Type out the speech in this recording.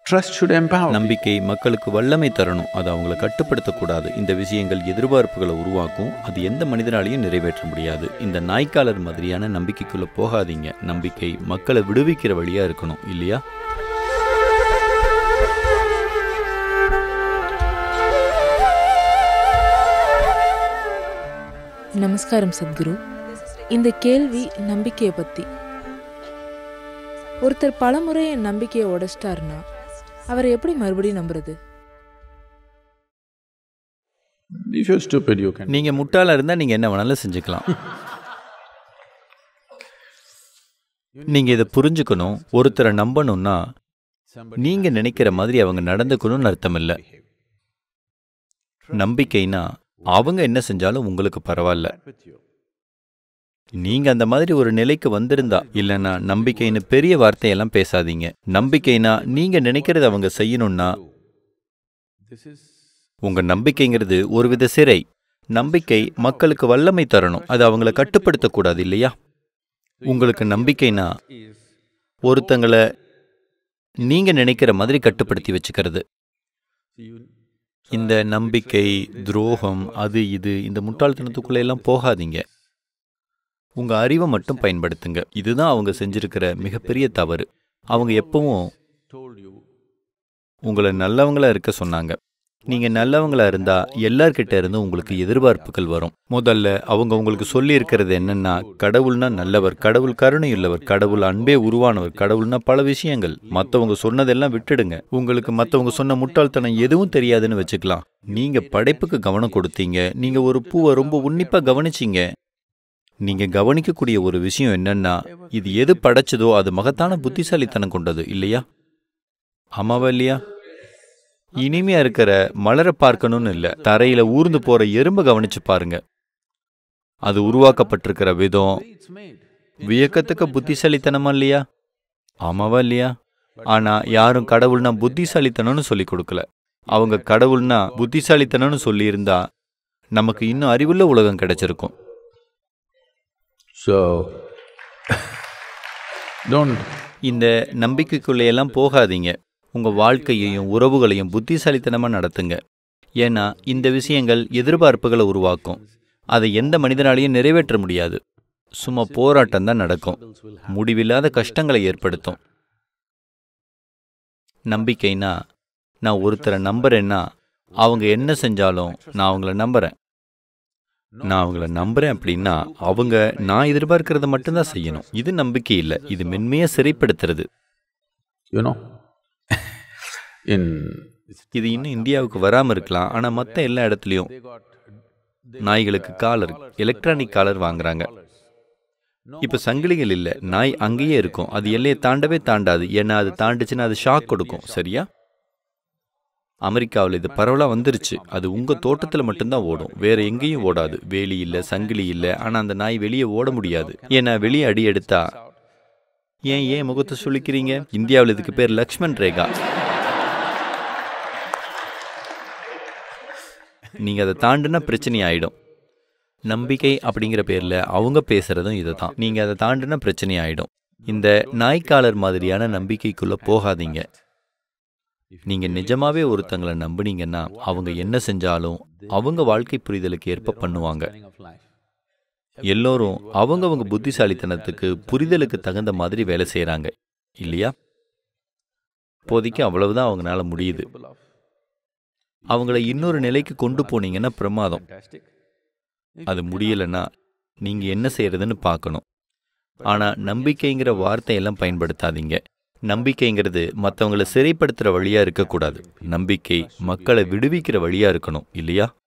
Trust should empower. நம்பிக்கை மக்களுக்கு வல்லமை தரணும் அது அவங்கள கட்டுப்படுத்தக்கூடாது இந்த விஷயங்கள் எதிர்பார்ப்புகளை உருவாக்கும் அது எந்த மனிதனாலையும் நிறைவேற்ற முடியாது இந்த நாய்க்காலர் மாதிரியான நம்பிக்கைக்குள்ள போகாதீங்க நம்பிக்கை மக்களை விடுவிக்கிற வழியா இருக்கணும் இல்லையா நமஸ்காரம் சத்குரு இந்த கேள்வி நம்பிக்கையை பற்றி ஒருத்தர் பலமுறை என் நம்பிக்கையை உடைச்சிட்டாருன்னா அவரை எப்படி மறுபடியும் நம்புறது If you're stupid, you can. நீங்க முட்டாளா இருந்தா நீங்க என்ன வேணாலும் செஞ்சுக்கலாம் நீங்க இதை புரிஞ்சுக்கணும் ஒருத்தரை நம்பணும்னா நீங்க நினைக்கிற மாதிரி அவங்க நடந்துக்கணும்னு அர்த்தம் இல்ல நம்பிக்கைனா அவங்க என்ன செஞ்சாலும் உங்களுக்கு பரவாயில்ல நீங்க அந்த மாதிரி ஒரு நிலைக்கு வந்திருந்தா இல்லைன்னா நம்பிக்கைன்னு பெரிய வார்த்தையெல்லாம் பேசாதீங்க நம்பிக்கைனா நீங்க நினைக்கிறது அவங்க செய்யணும்னா This is உங்க நம்பிக்கைங்கிறது ஒருவித சிறை நம்பிக்கை மக்களுக்கு வல்லமை தரணும் அது அவங்கள கட்டுப்படுத்தக்கூடாது இல்லையா உங்களுக்கு நம்பிக்கைனா ஒருத்தங்களை நீங்க நினைக்கிற மாதிரி கட்டுப்படுத்தி வச்சுக்கிறது இந்த நம்பிக்கை துரோகம் அது இது இந்த முட்டாள்தனத்துக்குள்ள எல்லாம் போகாதீங்க உங்க அறிவை மட்டும் பயன்படுத்துங்க இதுதான் அவங்க செஞ்சிருக்கிற மிகப்பெரிய தவறு அவங்க எப்பவும் told you உங்களை நல்லவங்களா இருக்க சொன்னாங்க நீங்க நல்லவங்களா இருந்தா எல்லார்கிட்ட இருந்து உங்களுக்கு எதிர்பார்ப்புகள் வரும் முதல்ல அவங்க உங்களுக்கு சொல்லி இருக்கிறது என்னன்னா கடவுள்னா நல்லவர் கடவுள் கருணையுள்ளவர் கடவுள் அன்பே உருவானவர் கடவுள்னா பல விஷயங்கள் மத்தவங்க சொன்னதெல்லாம் விட்டுடுங்க உங்களுக்கு மத்தவங்க சொன்ன முட்டாள்தனம் எதுவும் தெரியாதுன்னு வச்சுக்கலாம் நீங்க படைப்புக்கு கவனம் கொடுத்தீங்க நீங்க ஒரு பூவை ரொம்ப உன்னிப்பா கவனிச்சீங்க நீங்க கவனிக்கக்கூடிய ஒரு விஷயம் என்னன்னா இது எது படைச்சதோ அது மகத்தான புத்திசாலித்தனம் கொண்டது இல்லையா ஆமாவா இல்லையா இனிமையா இருக்கிற மலரை பார்க்கணும்னு இல்ல தரையில ஊர்ந்து போற எறும்பை கவனிச்சு பாருங்க அது உருவாக்கப்பட்டிருக்கிற விதம் it's made. வியக்கத்தக்க புத்திசாலித்தனமா இல்லையா ஆமாவா இல்லையா ஆனா யாரும் கடவுள்னா புத்திசாலித்தனம்னு சொல்லி கொடுக்கல அவங்க கடவுள்னா புத்திசாலித்தனம்னு சொல்லியிருந்தா நமக்கு இன்னும் அறிவுள்ள உலகம் கிடைச்சிருக்கும் So, don't இந்த நம்பிக்கைக்குள்ளேயெல்லாம் போகாதீங்க உங்க வாழ்க்கையையும் உறவுகளையும் புத்திசாலித்தனமா நடத்துங்க ஏன்னா இந்த விஷயங்கள் எதிர்பார்ப்புகளை உருவாக்கும் அதை எந்த மனிதனாலையும் நிறைவேற்ற முடியாது சும்மா போராட்டம் தான் நடக்கும் முடிவில்லாத கஷ்டங்களை ஏற்படுத்தும் நம்பிக்கைனா நான் ஒருத்தரை நம்புறேன்னா அவங்க என்ன செஞ்சாலும் நான் அவங்கள நம்புறேன் நான் அவங்கள நம்புறேன் அப்படின்னா அவங்க நான் எதிர்பார்க்கறத மட்டும்தான் செய்யணும் இது நம்பிக்கை இல்லை இது மென்மையா சிறைப்படுத்துறது you know in இது இன்னும் இந்தியாவுக்கு வராம இருக்கலாம் ஆனா மத்த எல்லா இடத்துலயும் நாய்களுக்கு காலர் எலக்ட்ரானிக் காலர் வாங்குறாங்க இப்ப சங்கிலிகள் இல்ல நாய் அங்கேயே இருக்கும் அது எல்லையை தாண்டவே தாண்டாது ஏன்னா அது தாண்டுச்சுன்னா அது ஷாக் கொடுக்கும் சரியா அமெரிக்காவில் இது பரவலா வந்துருச்சு அது உங்க தோட்டத்துல மட்டும்தான் ஓடும் வேற எங்கேயும் ஓடாது வேலி இல்ல சங்கிலி இல்ல ஆனா அந்த நாய் வெளியே ஓட முடியாது ஏன்னா வெளியே அடி எடுத்தா ஏன் ஏன் முகத்தை சுளிக்கிறீங்க இந்தியாவில் இதுக்கு பேர் லக்ஷ்மண் ரேகா நீங்க அதை தாண்டுனா பிரச்சனை ஆயிடும் நம்பிக்கை அப்படிங்கிற பேர்ல அவங்க பேசுறதும் இதுதான் நீங்க அதை தாண்டுனா பிரச்சனை ஆயிடும் இந்த நாய்க்காலர் மாதிரியான நம்பிக்கைக்குள்ள போகாதீங்க நீங்க நிஜமாவே ஒருத்தங்களை நம்புனீங்கன்னா அவங்க என்ன செஞ்சாலும் அவங்க வாழ்க்கை புரிதலுக்கு ஏற்ப பண்ணுவாங்க of life. எல்லோரும் அவங்கவங்க புத்திசாலித்தனத்துக்கு புரிதலுக்கு தகுந்த மாதிரி வேலை செய்றாங்க இல்லையா இப்போதைக்கு அவ்வளவுதான் அவங்களால முடியுது அவங்கள இன்னொரு நிலைக்கு கொண்டு போனீங்கன்னா பிரமாதம் Fantastic. அது முடியலன்னா நீங்க என்ன செய்யறதுன்னு பார்க்கணும் ஆனா நம்பிக்கைங்கிற வார்த்தையெல்லாம் பயன்படுத்தாதீங்க நம்பிக்கைங்கிறது மற்றவங்களை சிறைப்படுத்துற வழியா இருக்கக்கூடாது நம்பிக்கை மக்களை விடுவிக்கிற வழியா இருக்கணும் இல்லையா